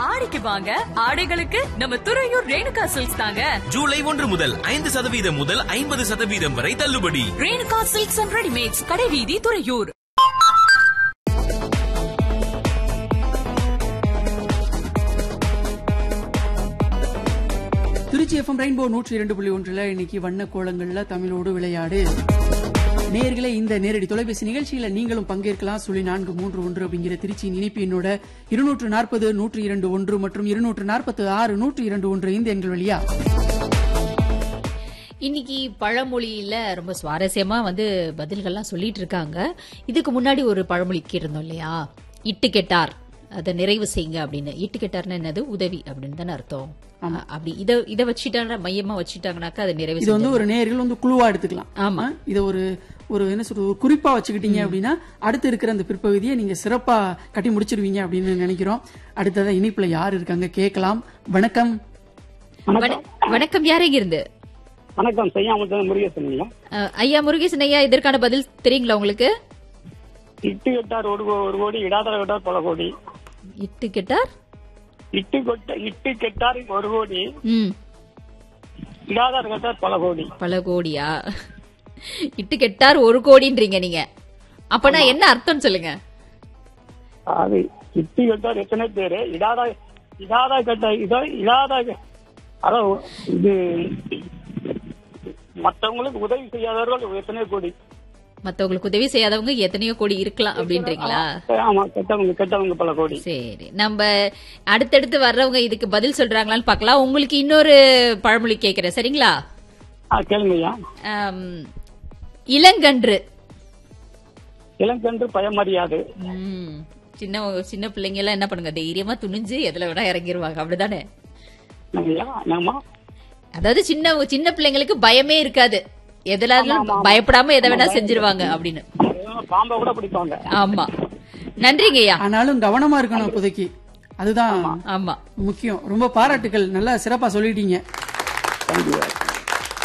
ஆடிக்கு வாங்க ஆடைகளுக்கு நம்ம துறையூர் ரேணுகா சில்க்ஸ் தாங்க ஜூலை ஒன்று முதல் ஐந்து சதவீதம் முதல் ஐம்பது சதவீதம் வரை தள்ளுபடி ரேணுகா சில்க்ஸ் அண்ட் ரெடிமேட்ஸ் கடைவீதி துறையூர் திருச்சி எஃப்எம் ரெயின்போ நூற்றி இரண்டு புள்ளி ஒன்றுல இன்னைக்கு வண்ண கோலங்கள்ல தமிழோடு விளையாடு நேயர்களே இந்த நேரடி தொலைபேசி நிகழ்ச்சியில நீங்களும் பங்கேற்கலாம் சுழி நான்கு மூன்று ஒன்று அப்படிங்கிற திருச்சியின் இனிப்பு என்னோட இருநூற்று நாற்பது நூற்றி இரண்டு ஒன்று மற்றும் இருநூற்று நாற்பத்து ஆறு நூற்றி இரண்டு ஒன்று இந்த எண்கள் வழியா இன்னைக்கு பழமொழியில ரொம்ப சுவாரஸ்யமா வந்து பதில்கள்லாம் சொல்லிட்டு இருக்காங்க இதுக்கு முன்னாடி ஒரு பழமொழிக்கு இருந்தோம் இல்லையா இட்டு கெட்டார் அதை நிறைவு செய்யுங்க அப்படின்னு இட்டு கெட்டார்னா என்னது உதவி அப்படின்னு தானே அர்த்தம் அப்படி இத இத வச்சுட்டாங்க மையமா வச்சுட்டாங்கனாக்கா அதை நிறைவு இது வந்து செஞ்சு ஒரு நேயர்கள் வந்து குழுவா எடுத்துக்கலாம் ஆமா. ஆ, இத ஒரு ஒரு என்ன சொல்றது ஒரு குறிப்பா வச்சுக்கிட்டீங்க அப்படின்னா அடுத்து இருக்கிற அந்த பிற்பகுதியை நீங்க சிறப்பா கட்டி முடிச்சிருவீங்க அப்படின்னு நினைக்கிறோம் அடுத்ததா இனிப்புல யார் இருக்காங்க கேட்கலாம் வணக்கம் வண- வணக்கம் யாரங்க இருந்து வணக்கம் செய்யாமல் முருகேசன் ஐயா அஹ், ஐயா முருகேசன் ஐயா இதற்கான பதில் தெரியுங்களா உங்களுக்கு இட்டு கெட்டார் ஒரு கோ- ஒரு கோடி இடாதர கெட்டார் பல கோடி இட்டு கெட்டார் இட்டு கொட்ட இட்டு கெட்டார் ஒரு கோடி ம் இடாதார் கெட்டார் பல கோடி பல கோடியா இட்டு கெட்டார் ஒரு கோடின்றீங்க நீங்க அப்பனா என்ன அர்த்தம் சொல்லுங்க அது இட்டு கெட்டார் எத்தனை பேரு இடாதா இடாதா கெட்ட இதோ இடாதா கெ- அதான் இது மற்றவங்களுக்கு உதவி செய்யாதவர்கள் எத்தனை கோடி மத்தவங்களுக்கு உதவி செய்யாதவங்க எத்தனையோ கோடி இருக்கலாம் அப்படின்றீங்களா ஆமா கெட்டவங்க கெட்டவங்க பல கோடி சரி நம்ம அடுத்தடுத்து வர்றவங்க இதுக்கு பதில் சொல்றாங்களான்னு பார்க்கலாம் உங்களுக்கு இன்னொரு பழமொழி கேக்குறேன் சரிங்களா ஆ கேளுங்க ஐயா ஆம், இளங்கன்று இளங்கன்று பயமறியாது ம், சின்ன சின்ன பிள்ளைங்க எல்லாம் என்ன பண்ணுங்க தைரியமா துணிஞ்சு எதுல வேணா இறங்கிருவாங்க அப்படிதானே ஐயா என்னம்மா அதாவது சின்ன சின்ன பிள்ளைங்களுக்கு பயமே இருக்காது எதுலாலும் பயப்படாம எதை வேணா செஞ்சிருவாங்க அப்படின்னு பாம்பை கூட பிடிப்பாங்க ஆமா நன்றிங்க ஐயா ஆனாலும் கவனமா இருக்கணும் இப்போதைக்கு அதுதான் ஆமா முக்கியம் ரொம்ப பாராட்டுகள் நல்லா சிறப்பா சொல்லிட்டீங்க தேங்க்யூ